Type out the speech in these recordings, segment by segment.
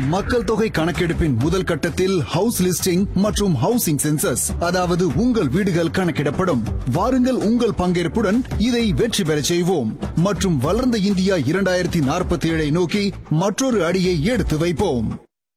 மக்கள் தொகை கணக்கெடுப்பின் முதல் கட்டத்தில் ஹவுஸ் லிஸ்டிங் மற்றும் ஹவுசிங் சென்சஸ் அதாவது உங்கள் வீடுகள் கணக்கிடப்படும் வாருங்கள் உங்கள் பங்கேற்புடன் இதை வெற்றி பெறச் செய்வோம் மற்றும் வளர்ந்த இந்தியா இரண்டாயிரத்தி நாற்பத்தி ஏழை நோக்கி மற்றொரு அடியை எடுத்து வைப்போம்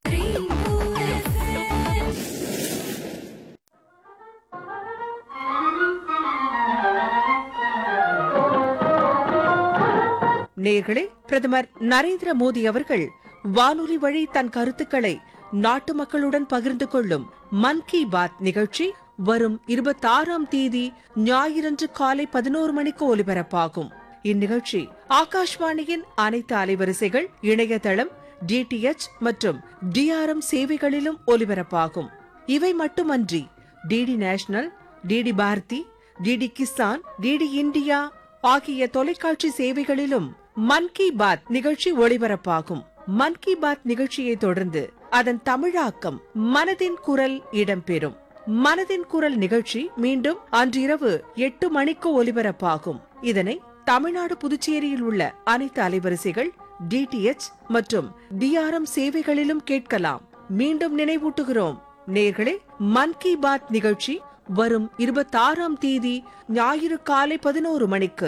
நேர்களே பிரதமர் நரேந்திர மோடி அவர்கள் வானொலி வழி தன் கருத்துக்களை நாட்டு மக்களுடன் பகிர்ந்து கொள்ளும் மன் கி பாத் நிகழ்ச்சி வரும் இருபத்தாறாம் தேதி ஞாயிறன்று காலை பதினோரு மணிக்கு ஒலிபரப்பாகும் இந்நிகழ்ச்சி ஆகாஷ்வாணியின் அனைத்து அலைவரிசைகள் இணையதளம் டிடிஎச் மற்றும் டிஆர்எம் சேவைகளிலும் ஒலிபரப்பாகும் இவை மட்டுமன்றி DD national DD Bharati DD Kisan DD India ஆகிய தொலைக்காட்சி சேவைகளிலும் மன் கி பாத் நிகழ்ச்சி ஒளிபரப்பாகும் மன் கி பாத் நிகழ்ச்சியை தொடர்ந்து அதன் தமிழாக்கம் மனதின் குரல் இடம்பெறும் மனதின் குரல் நிகழ்ச்சி மீண்டும் அன்றிரவு எட்டு மணிக்கு ஒலிபரப்பாகும் இதனை தமிழ்நாடு புதுச்சேரியில் உள்ள அனைத்து அலைவரிசைகள் டிடிஎச் மற்றும் டிஆர்எம் சேவைகளிலும் கேட்கலாம் மீண்டும் நினைவூட்டுகிறோம் நேர்களே மன் கி பாத் நிகழ்ச்சி வரும் இருபத்தாறாம் தேதி ஞாயிறு காலை பதினோரு மணிக்கு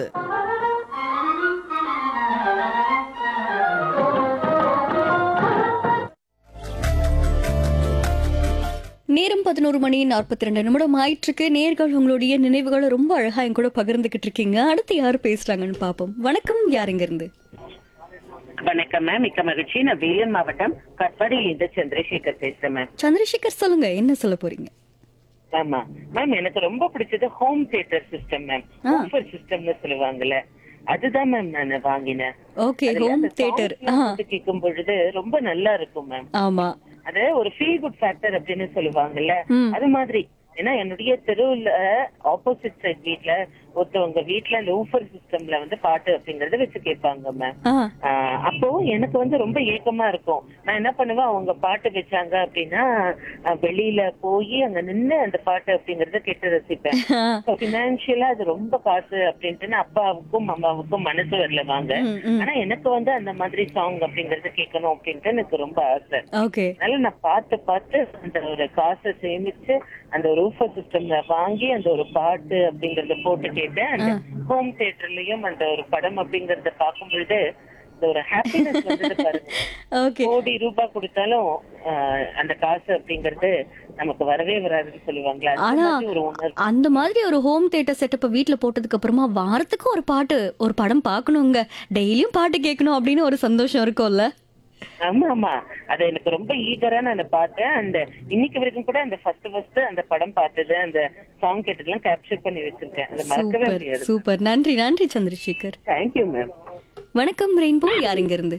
நேரம் பதினோரு மணி நாற்பத்தி ரெண்டு நிமிடம் ஆயிட்டிருக்கு நேர்கள் உங்களுடைய நினைவுகளை ரொம்ப அழகா என் கூட பகிர்ந்துகிட்டு இருக்கீங்க அடுத்து யாரு பேசுறாங்கன்னு பாப்போம் வணக்கம் யாருங்க இருந்து வணக்கம் மேம் மிக்க மகிழ்ச்சி நான் வேலூர் மாவட்டம் கட்பாடியிலிருந்து சந்திரசேகர் பேசுறேன் மேம் சந்திரசேகர் சொல்லுங்க என்ன சொல்ல போறீங்க ஆமா மேம் எனக்கு ரொம்ப பிடிச்சது ஹோம் தியேட்டர் சிஸ்டம் மேம் ஆ. ஊஃபர் சிஸ்டம்னு சொல்லுவாங்கல்ல அதுதான் மேம் நான் வாங்கினேன் ஓகே அதுல ஹோம் அந்த தியேட்டர் sound எல்லாம் போட்டு கேட்கும் பொழுது ரொம்ப நல்லா இருக்கும் மேம் ஆமா அது ஒரு ஃபீல் குட் ஃபேக்டர் அப்படின்னு சொல்லுவாங்கல்ல ம். அது மாதிரி ஏன்னா என்னுடைய தெருவுல ஆப்போசிட் சைட் வீட்ல ஒருத்தவங்க வீட்ல அந்த ஊஃபர் சிஸ்டம்ல வந்து பாட்டு அப்படிங்கறத வச்சு கேட்பாங்க மேம் ஆ ஆஹ் அப்போ எனக்கு வந்து ரொம்ப ஏக்கமா இருக்கும் நான் என்ன பண்ணுவேன் அவங்க பாட்டு வச்சாங்க அப்படின்னா ஆஹ் வெளியில போய் அங்க நின்னு அந்த பாட்டு அப்படிங்கறத கேட்டு ரசிப்பேன் பினான்சியலா அது ரொம்ப காசு அப்படின்ட்டு அப்பாவுக்கும் அம்மாவுக்கும் மனசு வரல வாங்க ம், ம். ஆனா எனக்கு வந்து அந்த மாதிரி சாங் அப்படிங்கறது கேட்கணும் அப்படின்ட்டு எனக்கு ரொம்ப ஆசை ஓகே அதனால நான் பார்த்து பார்த்து அந்த ஒரு காசை சேமிச்சு அந்த ஒரு ஊஃபர் சிஸ்டம்ல வாங்கி அந்த ஒரு பாட்டு அப்படிங்கறத போட்டு கேட்டேன் அந்த ஹோம் தியேட்டர்லயும் அந்த ஒரு படம் அப்படிங்கறத பார்க்கும் பொழுது இந்த ஒரு ஹாப்பினஸ் வந்தது பாருங்க ஓகே கோடி ரூபாய் கொடுத்தாலும் ஆஹ், அந்த காசு அப்படிங்கறது நமக்கு வரவே வராதுன்னு சொல்லுவாங்களே அந்த ஆனா மாதிரி ஒரு உணர்வு அந்த மாதிரி ஒரு ஹோம் தியேட்டர் செட்டப்ப வீட்ல போட்டதுக்கு அப்புறமா வாரத்துக்கு ஒரு பாட்டு ஒரு படம் பார்க்கணுங்க டெய்லியும் பாட்டு கேட்கணும் அப்படின்னு ஒரு சந்தோஷம் இருக்கும்ல ஆமா ஆமா அது எனக்கு ரொம்ப ஈகரா நான் அதை பார்த்தேன் அந்த இன்னைக்கு வரைக்கும் கூட அந்த ஃபர்ஸ்ட் ஃபர்ஸ்ட் அந்த படம் பார்த்தது அந்த சாங் கேட்டதெல்லாம் கேப்சர் பண்ணி வச்சிருக்கேன் அதை மறக்கவே சூப்பர் முடியாது சூப்பர் நன்றி நன்றி சந்திரசேகர் தேங்க்யூ மேம் வணக்கம் ரெயின்போ யாருங்க இருந்து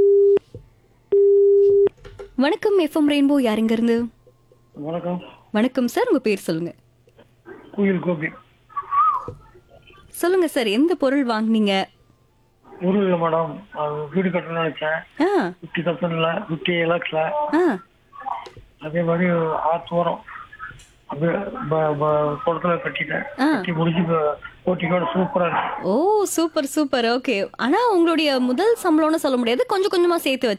வணக்கம் எஃப்எம் ரெயின்போ யாருங்க இருந்து வணக்கம் வணக்கம் சார் உங்க பேர் சொல்லுங்க குயில் கோபி சொல்லுங்க சார் எந்த பொருள் வாங்குனீங்க ஒரு இல்லை மேடம் அது வீடு கட்டணும்னு நினைச்சேன் ஆ ஃபிஃப்டி தௌசண்ட்ல ஃபிஃப்டி லேக்ஸ்ல ஆ அதே மாதிரி ஆறு வரும் அப்படியே ப- ப- குளத்துல கட்டிட்டேன் ஆ. கட்டி முடிச்சு இப்ப போட்டிக்கோட சூப்பரா இருக்கு ஓ சூப்பர் சூப்பர் ஓகே ஆனா உங்களுடைய முதல் சம்பளம்னு சொல்ல முடியாது கொஞ்சம் கொஞ்சமா சேர்த்து வச்சு